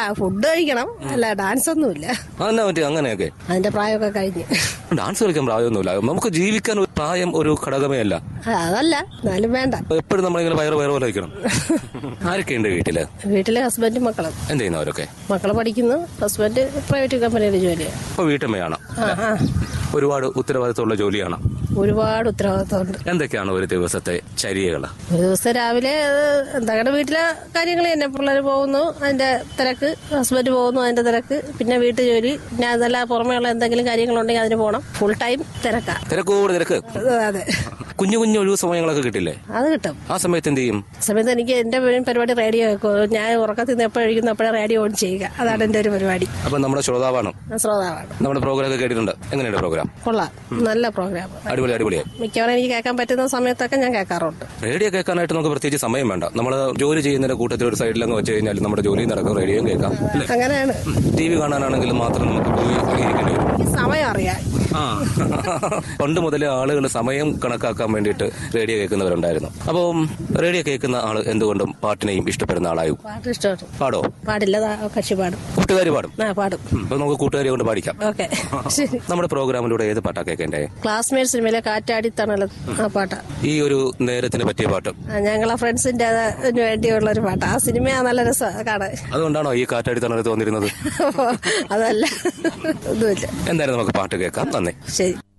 food കഴിക്കണം അല്ല dance ഒന്നുമില്ല അതെന്നാ പറ്റി അങ്ങനെയൊക്കെ അതിന്റെ പ്രായമൊക്കെ കഴിഞ്ഞ് ഡാൻസ് കളിക്കാൻ പ്രായമൊന്നുമില്ല നമുക്ക് ജീവിക്കാൻ ഒരു പ്രായം ഒരു ഘടകമേ അല്ല ആ, അതല്ല എന്നാലും വേണ്ട എപ്പോഴും നമ്മളിങ്ങനെ വയറ് വയറ് പോലെ വയ്ക്കണം ആരൊക്കെയുണ്ട് വീട്ടില് വീട്ടിലെ ഹസ്ബൻഡും മക്കളും എന്ത് ചെയ്യുന്നവരൊക്കെ മക്കള് പഠിക്കുന്നു ഹസ്ബൻഡ് പ്രൈവറ്റ് കമ്പനിയിൽ ജോലിയാണ് ഇപ്പൊ വീട്ടമ്മയാണ് ആ ആ ഒരുപാട് ഉത്തരവാദിത്തമുള്ള ജോലിയാണ് ഒരുപാട് ഉത്തരവാദിത്തമുണ്ട് എന്തൊക്കെയാണ് ഒരു ദിവസത്തെ ചര്യകൾ ഒരു ദിവസം രാവിലെ എന്താണ് വീട്ടിലെ കാര്യങ്ങൾ തന്നെ പിള്ളേർ പോകുന്നു അതിന്റെ തിരക്ക് ഹസ്ബൻഡ് പോകുന്നു അതിന്റെ തിരക്ക് പിന്നെ വീട്ടു ജോലി പിന്നെ അതല്ല പുറമേയുള്ള എന്തെങ്കിലും കാര്യങ്ങളുണ്ടെങ്കിൽ അതിന് പോകണം ഫുൾ ടൈം തിരക്കാ തിരക്കോട് തിരക്ക് അതെ കുഞ്ഞു കുഞ്ഞു ഒഴിവ് സമയങ്ങളൊക്കെ കിട്ടില്ലേ അത് കിട്ടും ആ സമയത്ത് എന്ത് ചെയ്യും ആ സമയത്ത് എനിക്ക് എന്റെ മെയിൻ പരിപാടി റേഡിയോ കേൾക്കും ഞാൻ ഉറക്കത്തിൽ നിന്ന് എപ്പോഴും കഴിക്കുന്നു അപ്പോഴേ റേഡിയോ ഓൺ ചെയ്യുക അതാണ് എന്റെ ഒരു പരിപാടി അപ്പൊ നമ്മുടെ ശ്രോതാവാണ് ഞാൻ ശ്രോതാവാണ് നമ്മുടെ പ്രോഗ്രാം ഒക്കെ കേട്ടിട്ടുണ്ട് എങ്ങനെയുണ്ട് പ്രോഗ്രാം കൊള്ളാം നല്ല പ്രോഗ്രാം അടിപൊളി അടിപൊളിയായി മിക്കവാറും എനിക്ക് കേൾക്കാൻ പറ്റുന്ന സമയത്തൊക്കെ ഞാൻ കേൾക്കാറുണ്ട് റേഡിയോ കേൾക്കാനായിട്ട് നമുക്ക് പ്രത്യേകിച്ച് സമയം വേണ്ട നമ്മൾ ജോലി ചെയ്യുന്നതിന്റെ കൂട്ടത്തിൽ ഒരു സൈഡിലങ്ങ് വെച്ച് കഴിഞ്ഞാൽ നമ്മുടെ ജോലി നടക്കും റേഡിയോയും കേൾക്കാം അല്ലേ അങ്ങനെയാണ് ടി വി കാണാനാണെങ്കിലും മാത്രം നമുക്ക് പോയി ഇരിക്കേണ്ടി വരും ഈ സമയം അറിയാൻ ആ പണ്ട് മുതലേ ആളുകൾ സമയം കണക്കാക്കാൻ വേണ്ടിയിട്ട് റേഡിയോ കേൾക്കുന്നവരുണ്ടായിരുന്നു അപ്പം റേഡിയോ കേൾക്കുന്ന ആള് എന്തുകൊണ്ടും പാട്ടിനെയും ഇഷ്ടപ്പെടുന്ന ആളായും പാട്ട് ഇഷ്ടമാണ് പാടോ പാടില്ല ദാ കക്ഷി പാടും കൂട്ടുകാരി പാടും ആ പാടും ഉം, അപ്പൊ നമുക്ക് കൂട്ടുകാരി കൊണ്ട് പാടിക്കാം ഓക്കെ ശരി നമ്മുടെ പ്രോഗ്രാമിലൂടെ ഏത് പാട്ടാ കേൾക്കേണ്ടേ ക്ലാസ്മേറ്റ് സിനിമയിലെ കാറ്റാടി തണല ആ പാട്ടാ ഈ ഒരു നേരത്തിന് പറ്റിയ പാട്ട് ആ, ഞങ്ങളെ ഫ്രണ്ട്സിന്റെ അതിന് വേണ്ടിയുള്ള ഒരു പാട്ടാ ആ സിനിമ നല്ല രസമാണ് കാണാൻ അതുകൊണ്ടാണോ ഈ കാറ്റാടി തണല് തോന്നിരുന്നത് അതല്ല ഒന്നുമില്ല എന്തായാലും നമുക്ക് പാട്ട് കേൾക്കാം നന്ദി ശരി